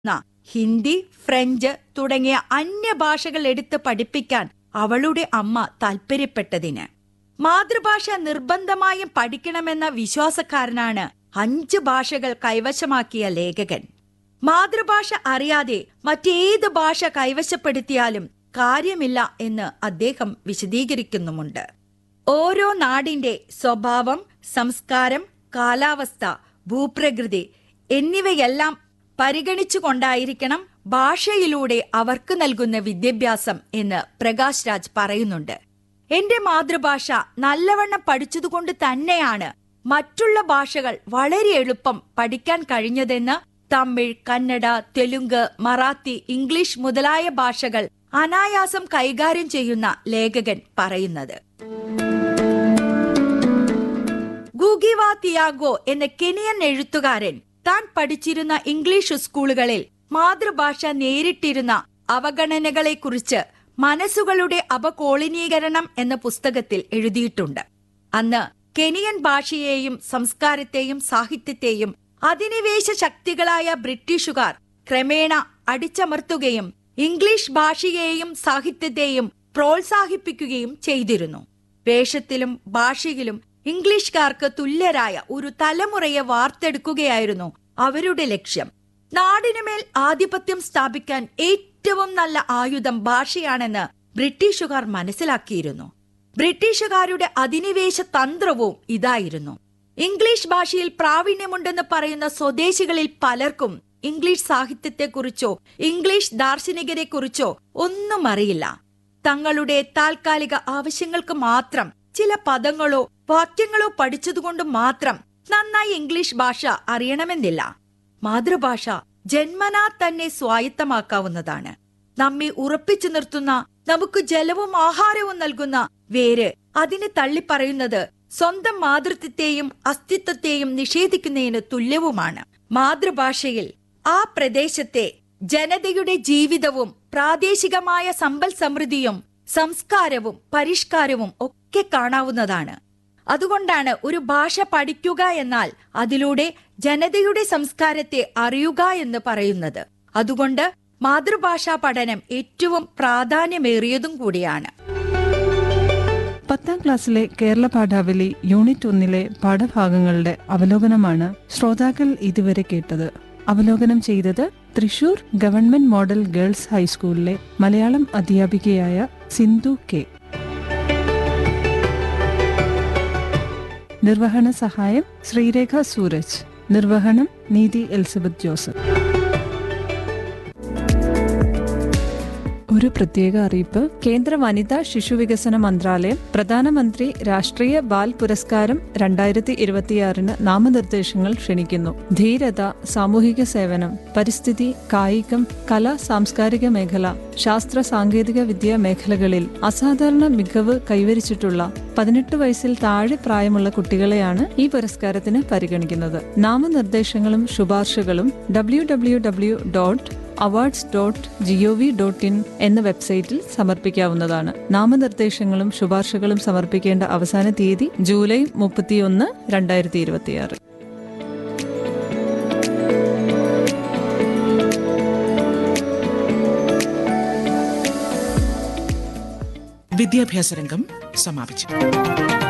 ന ഹിന്ദി ഫ്രഞ്ച് തുടങ്ങിയ അന്യഭാഷകൾ എടുത്ത് പഠിപ്പിക്കാൻ അവളുടെ അമ്മ താൽപ്പര്യപ്പെട്ടതിന് മാതൃഭാഷ നിർബന്ധമായും പഠിക്കണമെന്ന വിശ്വാസക്കാരനാണ് അഞ്ച് ഭാഷകൾ കൈവശമാക്കിയ ലേഖകൻ മാതൃഭാഷ അറിയാതെ മറ്റേത് ഭാഷ കൈവശപ്പെടുത്തിയാലും കാര്യമില്ല എന്ന് അദ്ദേഹം വിശദീകരിക്കുന്നുമുണ്ട് ഓരോ നാടിന്റെ സ്വഭാവം സംസ്കാരം കാലാവസ്ഥ ഭൂപ്രകൃതി എന്നിവയെല്ലാം പരിഗണിച്ചുകൊണ്ടായിരിക്കണം ഭാഷയിലൂടെ അവർക്ക് നൽകുന്ന വിദ്യാഭ്യാസം എന്ന് പ്രകാശ് രാജ് പറയുന്നുണ്ട് എന്റെ മാതൃഭാഷ നല്ലവണ്ണം പഠിച്ചതുകൊണ്ട് തന്നെയാണ് മറ്റുള്ള ഭാഷകൾ വളരെ എളുപ്പം പഠിക്കാൻ കഴിഞ്ഞതെന്ന് തമിഴ് കന്നഡ തെലുങ്ക് മറാത്തി ഇംഗ്ലീഷ് മുതലായ ഭാഷകൾ അനായാസം കൈകാര്യം ചെയ്യുന്ന ലേഖകൻ പറയുന്നത് ഗൂഗിവ തിയാഗോ എന്ന കെനിയൻ എഴുത്തുകാരൻ താൻ പഠിച്ചിരുന്ന ഇംഗ്ലീഷ് സ്കൂളുകളിൽ മാതൃഭാഷ നേരിട്ടിരുന്ന അവഗണനകളെക്കുറിച്ച് മനസ്സുകളുടെ അപകോളിനീകരണം എന്ന പുസ്തകത്തിൽ എഴുതിയിട്ടുണ്ട് അന്ന് കെനിയൻ ഭാഷയെയും സംസ്കാരത്തെയും സാഹിത്യത്തെയും അധിനിവേശ ശക്തികളായ ബ്രിട്ടീഷുകാർ ക്രമേണ അടിച്ചമർത്തുകയും ഇംഗ്ലീഷ് ഭാഷയെയും സാഹിത്യത്തെയും പ്രോത്സാഹിപ്പിക്കുകയും ചെയ്തിരുന്നു വേഷത്തിലും ഭാഷയിലും ഇംഗ്ലീഷുകാർക്ക് തുല്യരായ ഒരു തലമുറയെ വാർത്തെടുക്കുകയായിരുന്നു അവരുടെ ലക്ഷ്യം നാടിനുമേൽ ആധിപത്യം സ്ഥാപിക്കാൻ ഏറ്റവും നല്ല ആയുധം ഭാഷയാണെന്ന് ബ്രിട്ടീഷുകാർ മനസ്സിലാക്കിയിരുന്നു ബ്രിട്ടീഷുകാരുടെ അധിനിവേശ തന്ത്രവും ഇതായിരുന്നു ഇംഗ്ലീഷ് ഭാഷയിൽ പ്രാവീണ്യമുണ്ടെന്ന് പറയുന്ന സ്വദേശികളിൽ പലർക്കും ഇംഗ്ലീഷ് സാഹിത്യത്തെക്കുറിച്ചോ ഇംഗ്ലീഷ് ദാർശനികരെക്കുറിച്ചോ ഒന്നും അറിയില്ല തങ്ങളുടെ താൽക്കാലിക ആവശ്യങ്ങൾക്ക് മാത്രം ചില പദങ്ങളോ വാക്യങ്ങളോ പഠിച്ചതുകൊണ്ട് മാത്രം നന്നായി ഇംഗ്ലീഷ് ഭാഷ അറിയണമെന്നില്ല മാതൃഭാഷ ജന്മനാ തന്നെ സ്വായത്തമാക്കാവുന്നതാണ് നമ്മെ ഉറപ്പിച്ചു നിർത്തുന്ന നമുക്ക് ജലവും ആഹാരവും നൽകുന്ന വേര് അതിനെ തള്ളിപ്പറയുന്നത് സ്വന്തം മാതൃത്വത്തെയും അസ്തിത്വത്തെയും നിഷേധിക്കുന്നതിന് തുല്യവുമാണ് മാതൃഭാഷയിൽ ആ പ്രദേശത്തെ ജനതയുടെ ജീവിതവും പ്രാദേശികമായ സമ്പൽ സമൃദ്ധിയും സംസ്കാരവും പരിഷ്കാരവും ഒക്കെ കാണാവുന്നതാണ് അതുകൊണ്ടാണ് ഒരു ഭാഷ പഠിക്കുക എന്നാൽ അതിലൂടെ ജനതയുടെ സംസ്കാരത്തെ അറിയുക എന്ന് പറയുന്നത് അതുകൊണ്ട് മാതൃഭാഷാ പഠനം ഏറ്റവും പ്രാധാന്യമേറിയതും കൂടിയാണ് പത്താം ക്ലാസ്സിലെ കേരള പാഠാവലി യൂണിറ്റ് ഒന്നിലെ പാഠഭാഗങ്ങളുടെ അവലോകനമാണ് ശ്രോതാക്കൾ ഇതുവരെ കേട്ടത് അവലോകനം ചെയ്തത് തൃശൂർ ഗവൺമെന്റ് മോഡൽ ഗേൾസ് ഹൈസ്കൂളിലെ മലയാളം അധ്യാപികയായ സിന്ധു കെ നിർവഹണ സഹായം ശ്രീരേഖ സൂരജ് നിർവഹണം നീതി എലിസബത്ത് ജോസഫ് ഒരു പ്രത്യേക അറിയിപ്പ് കേന്ദ്ര വനിതാ ശിശുവികസന മന്ത്രാലയം പ്രധാനമന്ത്രി രാഷ്ട്രീയ ബാൽ പുരസ്കാരം രണ്ടായിരത്തി ഇരുപത്തിയാറിന് നാമനിർദ്ദേശങ്ങൾ ക്ഷണിക്കുന്നു ധീരത സാമൂഹിക സേവനം പരിസ്ഥിതി കായികം കല സാംസ്കാരിക മേഖല ശാസ്ത്ര സാങ്കേതിക വിദ്യ മേഖലകളിൽ അസാധാരണ മികവ് കൈവരിച്ചിട്ടുള്ള പതിനെട്ട് വയസ്സിൽ താഴെ പ്രായമുള്ള കുട്ടികളെയാണ് ഈ പുരസ്കാരത്തിന് പരിഗണിക്കുന്നത് നാമനിർദ്ദേശങ്ങളും ശുപാർശകളും W W W dot awards dot GOV dot in എന്ന വെബ്സൈറ്റിൽ സമർപ്പിക്കാവുന്നതാണ് നാമനിർദ്ദേശങ്ങളും ശുപാർശകളും സമർപ്പിക്കേണ്ട അവസാന തീയതി ജൂലൈ മുപ്പത്തിയൊന്ന് രണ്ടായിരത്തി ഇരുപത്തിയാറ് വിദ്യാഭ്യാസ രംഗം സമാപിച്ചു